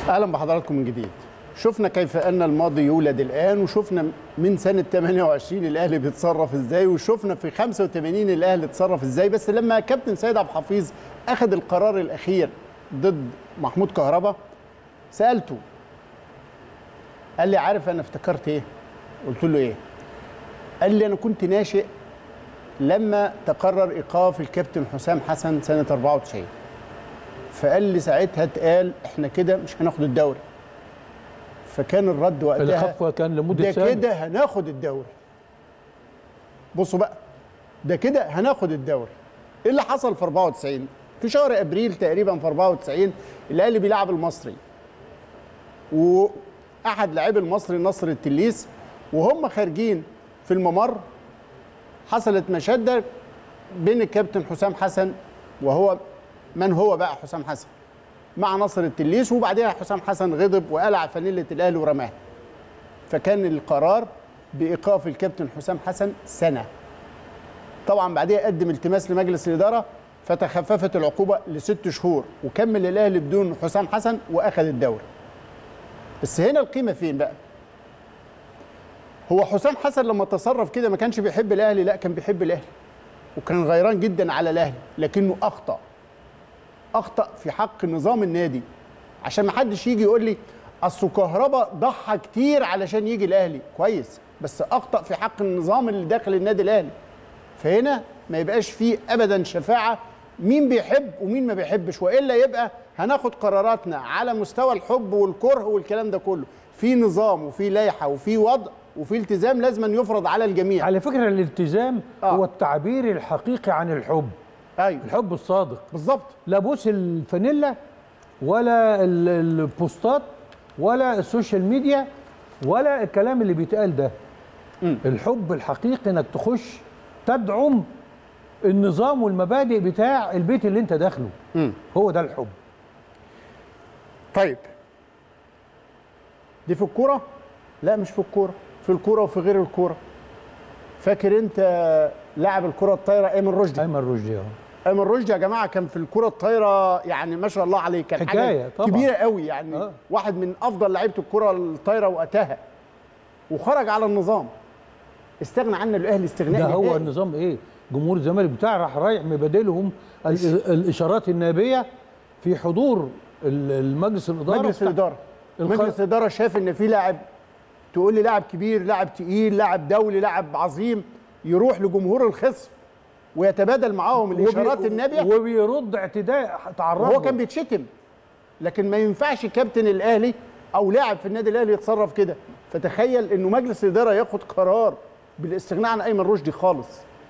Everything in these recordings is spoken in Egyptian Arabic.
اهلا بحضراتكم من جديد شفنا كيف ان الماضي يولد الان وشفنا من سنه 28 الاهلي بيتصرف ازاي وشفنا في 85 الاهلي اتصرف ازاي بس لما كابتن سيد عبد الحفيظ اخذ القرار الاخير ضد محمود كهربا سالته قال لي عارف انا افتكرت ايه قلت له ايه قال لي انا كنت ناشئ لما تقرر ايقاف الكابتن حسام حسن سنه 94 فقال لي ساعتها اتقال احنا كده مش هناخد الدوري فكان الرد وقتها الخطوه كان لمده ده سنه كده هناخد الدوري بصوا بقى ده كده هناخد الدوري ايه اللي حصل في 94 في شهر ابريل تقريبا في 94 الاهلي بيلعب المصري واحد لاعبي المصري نصر التليس وهم خارجين في الممر حصلت مشاده بين الكابتن حسام حسن وهو من هو بقى حسام حسن مع نصر التليس وبعدها حسام حسن غضب وقلع فانيله الاهلي ورماها فكان القرار بايقاف الكابتن حسام حسن سنه طبعا بعدها قدم التماس لمجلس الاداره فتخففت العقوبه لست شهور وكمل الاهلي بدون حسام حسن واخذ الدوري بس هنا القيمه فين بقى هو حسام حسن لما تصرف كده ما كانش بيحب الاهلي لا كان بيحب الاهلي وكان غيران جدا على الاهلي لكنه اخطا اخطا في حق نظام النادي عشان ما حدش يجي يقول لي اصل كهربا ضحى كتير علشان يجي الاهلي كويس بس اخطا في حق النظام اللي داخل النادي الاهلي فهنا ما يبقاش فيه ابدا شفاعه مين بيحب ومين ما بيحبش والا يبقى هناخد قراراتنا على مستوى الحب والكره والكلام ده كله في نظام وفي لائحه وفي وضع وفي التزام لازم يفرض على الجميع على فكره الالتزام آه. هو التعبير الحقيقي عن الحب ايوه الحب الصادق بالظبط لا بوس الفانيلا ولا ال- البوستات ولا السوشيال ميديا ولا الكلام اللي بيتقال ده مم. الحب الحقيقي انك تخش تدعم النظام والمبادئ بتاع البيت اللي انت داخله مم. هو ده الحب طيب دي في الكوره لا مش في الكوره في الكوره وفي غير الكوره فاكر انت لاعب الكره الطايره ايمن رشدي ايمن رشدي اهو ايمن رشدي يا جماعه كان في الكره الطايره يعني ما شاء الله عليه كان حكاية حاجه طبعاً. كبيره قوي يعني آه. واحد من افضل لعيبه الكره الطايره وقتها وخرج على النظام استغنى عنه الاهلي استغناء ده هو نهائي. النظام ايه جمهور الزمالك بتاع راح رايح مبادلهم ال- الاشارات النابيه في حضور ال- المجلس الاداره مجلس بتاع- الاداره الق- مجلس الاداره شاف ان في لاعب تقول لي لاعب كبير لاعب تقيل لاعب دولي لاعب عظيم يروح لجمهور الخصم ويتبادل معاهم الاشارات وبي- النابيه وبيرد اعتداء تعرض هو كان بيتشتم لكن ما ينفعش كابتن الاهلي او لاعب في النادي الاهلي يتصرف كده فتخيل انه مجلس الاداره ياخد قرار بالاستغناء عن ايمن رشدي خالص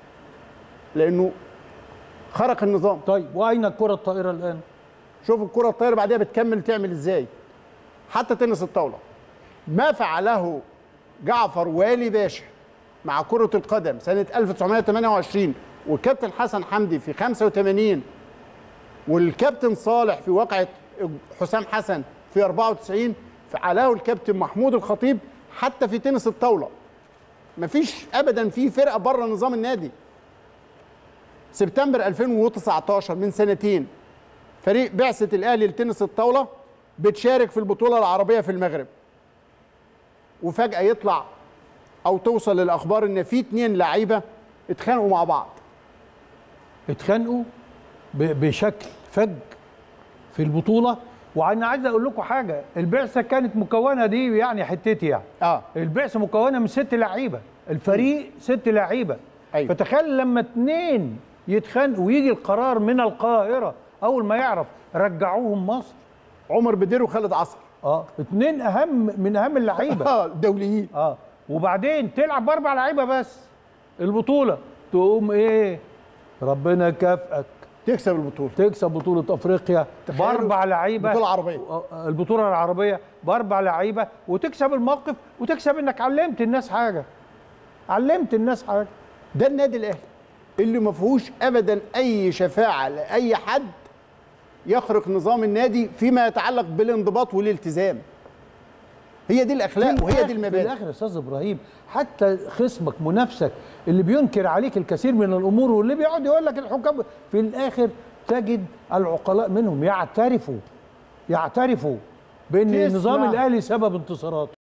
لانه خرق النظام طيب واين الكره الطائره الان شوف الكره الطايره بعدها بتكمل تعمل ازاي حتى تنس الطاوله ما فعله جعفر والي باشا مع كرة القدم سنة 1928 والكابتن حسن حمدي في 85 والكابتن صالح في واقعة حسام حسن في 94 فعله الكابتن محمود الخطيب حتى في تنس الطاولة مفيش أبدا في فرقة بره نظام النادي سبتمبر 2019 من سنتين فريق بعثة الأهلي لتنس الطاولة بتشارك في البطولة العربية في المغرب وفجأة يطلع أو توصل الأخبار إن في اتنين لعيبة اتخانقوا مع بعض اتخانقوا ب- بشكل فج في البطوله وانا عايز اقول لكم حاجه البعثه كانت مكونه دي يعني حتتي يعني اه البعثه مكونه من ست لعيبه الفريق ست لعيبه أيوة. فتخيل لما اتنين يتخانقوا ويجي القرار من القاهره اول ما يعرف رجعوهم مصر عمر بدير وخالد عصر اه اتنين اهم من اهم اللعيبه اه دوليين اه وبعدين تلعب باربع لعيبه بس البطوله تقوم ايه ربنا يكافئك تكسب البطولة تكسب بطوله افريقيا تخيلوا باربع لعيبه بطولة عربية. آه، البطوله العربيه باربع لعيبه وتكسب الموقف وتكسب انك علمت الناس حاجه علمت الناس حاجه ده النادي الأهلي اللي ما فيهوش أبدا أي شفاعة لأي حد يخرق نظام النادي فيما يتعلق بالانضباط والالتزام هي دي الأخلاق وهي دي في المبادئ الاخر يا استاذ ابراهيم حتى خصمك منافسك اللي بينكر عليك الكثير من الامور واللي بيقعد يقول لك الحكام في الاخر تجد العقلاء منهم يعترفوا يعترفوا بان تسمع. النظام الاهلي سبب انتصاراته